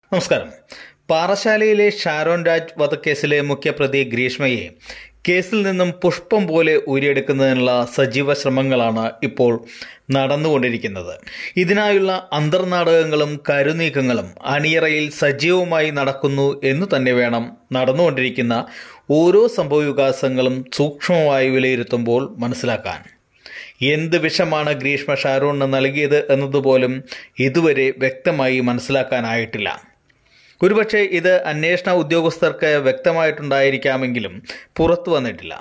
നമസ്കാരം പാറശാലയിലെ ഷാരോൺ രാജ് വധക്കേസിലെ മുഖ്യപ്രതി ഗ്രീഷ്മയെ കേസിൽ നിന്നും പുഷ്പം പോലെ ഊരിയെടുക്കുന്നതിനുള്ള സജീവ ശ്രമങ്ങളാണ് ഇപ്പോൾ നടന്നുകൊണ്ടിരിക്കുന്നത് ഇതിനായുള്ള അന്തർനാടകങ്ങളും കരുനീക്കങ്ങളും അണിയറയിൽ സജീവമായി നടക്കുന്നു എന്ന് തന്നെ വേണം നടന്നുകൊണ്ടിരിക്കുന്ന ഓരോ സംഭവവികാസങ്ങളും സൂക്ഷ്മമായി വിലയിരുത്തുമ്പോൾ മനസ്സിലാക്കാൻ എന്ത് വിഷമാണ് ഗ്രീഷ്മ ഷാരൂണിന് നൽകിയത് എന്നതുപോലും ഇതുവരെ വ്യക്തമായി മനസ്സിലാക്കാനായിട്ടില്ല ഒരുപക്ഷെ ഇത് അന്വേഷണ ഉദ്യോഗസ്ഥർക്ക് വ്യക്തമായിട്ടുണ്ടായിരിക്കാമെങ്കിലും പുറത്തു വന്നിട്ടില്ല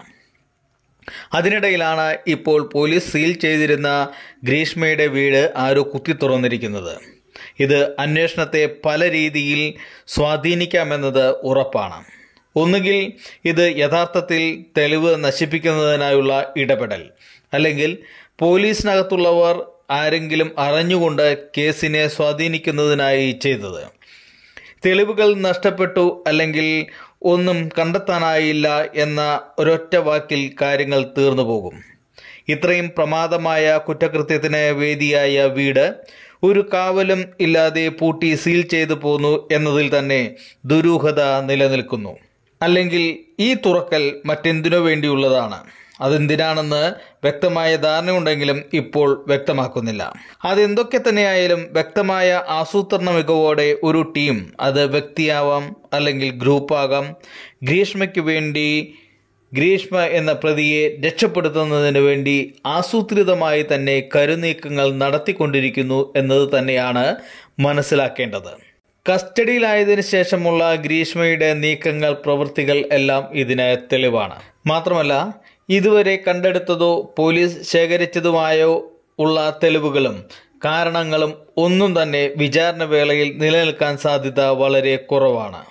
അതിനിടയിലാണ് ഇപ്പോൾ പോലീസ് സീൽ ചെയ്തിരുന്ന ഗ്രീഷ്മയുടെ വീട് ആരോ കുത്തി തുറന്നിരിക്കുന്നത് ഇത് അന്വേഷണത്തെ പല രീതിയിൽ സ്വാധീനിക്കാമെന്നത് ഉറപ്പാണ് ഒന്നുകിൽ ഇത് യഥാർത്ഥത്തിൽ തെളിവ് നശിപ്പിക്കുന്നതിനായുള്ള ഇടപെടൽ അല്ലെങ്കിൽ പോലീസിനകത്തുള്ളവർ ആരെങ്കിലും അറിഞ്ഞുകൊണ്ട് കേസിനെ സ്വാധീനിക്കുന്നതിനായി ചെയ്തത് തെളിവുകൾ നഷ്ടപ്പെട്ടു അല്ലെങ്കിൽ ഒന്നും കണ്ടെത്താനായില്ല എന്ന ഒരൊറ്റ വാക്കിൽ കാര്യങ്ങൾ തീർന്നു പോകും ഇത്രയും പ്രമാദമായ കുറ്റകൃത്യത്തിന് വേദിയായ വീട് ഒരു കാവലും ഇല്ലാതെ പൂട്ടി സീൽ ചെയ്തു പോന്നു എന്നതിൽ തന്നെ ദുരൂഹത നിലനിൽക്കുന്നു അല്ലെങ്കിൽ ഈ തുറക്കൽ മറ്റെന്തിനു വേണ്ടിയുള്ളതാണ് അതെന്തിനാണെന്ന് വ്യക്തമായ ധാരണയുണ്ടെങ്കിലും ഇപ്പോൾ വ്യക്തമാക്കുന്നില്ല അതെന്തൊക്കെ തന്നെയായാലും വ്യക്തമായ ആസൂത്രണ മികവോടെ ഒരു ടീം അത് വ്യക്തിയാവാം അല്ലെങ്കിൽ ഗ്രൂപ്പാകാം ഗ്രീഷ്മയ്ക്ക് വേണ്ടി ഗ്രീഷ്മ എന്ന പ്രതിയെ രക്ഷപ്പെടുത്തുന്നതിന് വേണ്ടി ആസൂത്രിതമായി തന്നെ കരുനീക്കങ്ങൾ നടത്തിക്കൊണ്ടിരിക്കുന്നു എന്നത് തന്നെയാണ് മനസ്സിലാക്കേണ്ടത് കസ്റ്റഡിയിലായതിനു ശേഷമുള്ള ഗ്രീഷ്മയുടെ നീക്കങ്ങൾ പ്രവൃത്തികൾ എല്ലാം ഇതിന് തെളിവാണ് മാത്രമല്ല ഇതുവരെ കണ്ടെടുത്തതോ പോലീസ് ശേഖരിച്ചതുമായോ ഉള്ള തെളിവുകളും കാരണങ്ങളും ഒന്നും തന്നെ വിചാരണ വേളയിൽ നിലനിൽക്കാൻ സാധ്യത വളരെ കുറവാണ്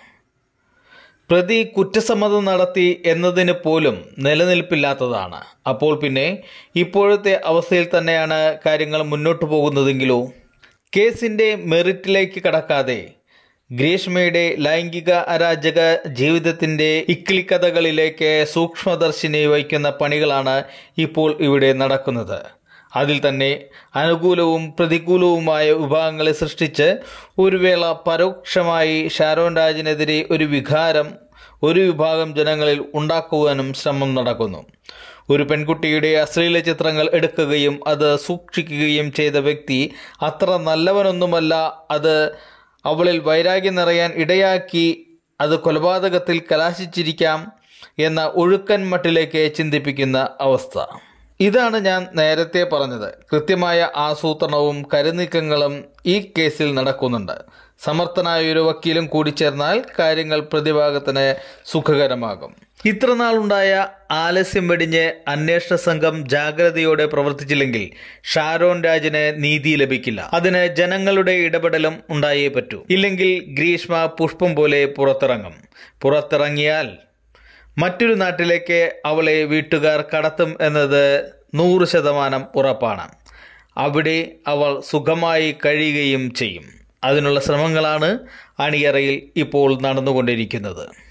പ്രതി കുറ്റസമ്മതം നടത്തി എന്നതിന് പോലും നിലനിൽപ്പില്ലാത്തതാണ് അപ്പോൾ പിന്നെ ഇപ്പോഴത്തെ അവസ്ഥയിൽ തന്നെയാണ് കാര്യങ്ങൾ മുന്നോട്ട് പോകുന്നതെങ്കിലോ കേസിന്റെ മെറിറ്റിലേക്ക് കടക്കാതെ ഗ്രീഷ്മയുടെ ലൈംഗിക അരാജക ജീവിതത്തിന്റെ ഇക്കിളിക്കഥകളിലേക്ക് സൂക്ഷ്മദർശിനി വയ്ക്കുന്ന പണികളാണ് ഇപ്പോൾ ഇവിടെ നടക്കുന്നത് അതിൽ തന്നെ അനുകൂലവും പ്രതികൂലവുമായ വിഭാഗങ്ങളെ സൃഷ്ടിച്ച് ഒരു വേള പരോക്ഷമായി ഷാരോൺ രാജിനെതിരെ ഒരു വികാരം ഒരു വിഭാഗം ജനങ്ങളിൽ ഉണ്ടാക്കുവാനും ശ്രമം നടക്കുന്നു ഒരു പെൺകുട്ടിയുടെ അശ്ലീല ചിത്രങ്ങൾ എടുക്കുകയും അത് സൂക്ഷിക്കുകയും ചെയ്ത വ്യക്തി അത്ര നല്ലവനൊന്നുമല്ല അത് അവളിൽ വൈരാഗ്യം നിറയാൻ ഇടയാക്കി അത് കൊലപാതകത്തിൽ കലാശിച്ചിരിക്കാം എന്ന ഒഴുക്കൻ മട്ടിലേക്ക് ചിന്തിപ്പിക്കുന്ന അവസ്ഥ ഇതാണ് ഞാൻ നേരത്തെ പറഞ്ഞത് കൃത്യമായ ആസൂത്രണവും കരുനീക്കങ്ങളും ഈ കേസിൽ നടക്കുന്നുണ്ട് സമർത്ഥനായ ഒരു വക്കീലും കൂടി ചേർന്നാൽ കാര്യങ്ങൾ പ്രതിഭാഗത്തിന് സുഖകരമാകും ഇത്രനാളുണ്ടായ ആലസ്യം വെടിഞ്ഞ് അന്വേഷണ സംഘം ജാഗ്രതയോടെ പ്രവർത്തിച്ചില്ലെങ്കിൽ ഷാരോൺ രാജിന് നീതി ലഭിക്കില്ല അതിന് ജനങ്ങളുടെ ഇടപെടലും ഉണ്ടായേ പറ്റൂ ഇല്ലെങ്കിൽ ഗ്രീഷ്മ പുഷ്പം പോലെ പുറത്തിറങ്ങും പുറത്തിറങ്ങിയാൽ മറ്റൊരു നാട്ടിലേക്ക് അവളെ വീട്ടുകാർ കടത്തും എന്നത് നൂറ് ശതമാനം ഉറപ്പാണ് അവിടെ അവൾ സുഖമായി കഴിയുകയും ചെയ്യും അതിനുള്ള ശ്രമങ്ങളാണ് അണിയറയിൽ ഇപ്പോൾ നടന്നുകൊണ്ടിരിക്കുന്നത്